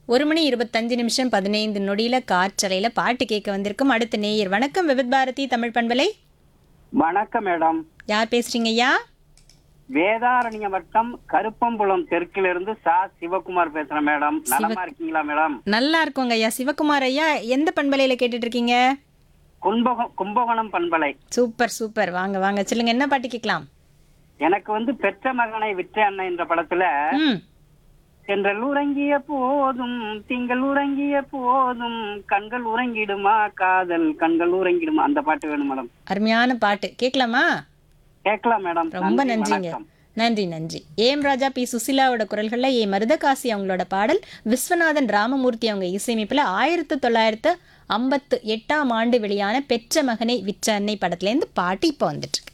ஒரு மணி இருபத்தஞ்சு நிமிஷம் பதினைந்து நொடியில காற்றலையில பாட்டு கேட்க வந்திருக்கும் அடுத்த நேயர் வணக்கம் விவித் பாரதி தமிழ் பண்பலை வணக்கம் மேடம் யார் பேசுறீங்க ஐயா வேதாரண்ய வட்டம் கருப்பம்புலம் தெற்கிலிருந்து சா சிவகுமார் பேசுறேன் மேடம் நலமா இருக்கீங்களா மேடம் நல்லா இருக்கோங்க ஐயா சிவகுமார் ஐயா எந்த பண்பலையில கேட்டுட்டு இருக்கீங்க கும்பகோணம் கும்பகோணம் பண்பலை சூப்பர் சூப்பர் வாங்க வாங்க சொல்லுங்க என்ன பாட்டு கேட்கலாம் எனக்கு வந்து பெற்ற மகனை விற்ற அண்ணன் என்ற படத்துல ம் சென்றல் உறங்கிய போதும் திங்கள் உறங்கிய போதும் கண்கள் உறங்கிடுமா காதல் கண்கள் உறங்கிடுமா அந்த பாட்டு வேணும் மேடம் அருமையான பாட்டு கேட்கலாமா கேட்கலாம் மேடம் ரொம்ப நன்றி, நன்றிங்க வணக்கம். நன்றி நன்றி ஏம் ராஜா பி சுசிலாவோட குரல்களில் ஏ மருதகாசி அவங்களோட பாடல் விஸ்வநாதன் ராமமூர்த்தி அவங்க இசையமைப்பில் ஆயிரத்து தொள்ளாயிரத்து ஐம்பத்து எட்டாம் ஆண்டு வெளியான பெற்ற மகனை விற்ற அன்னை படத்துலேருந்து பாட்டு இப்போ வந்துட்டு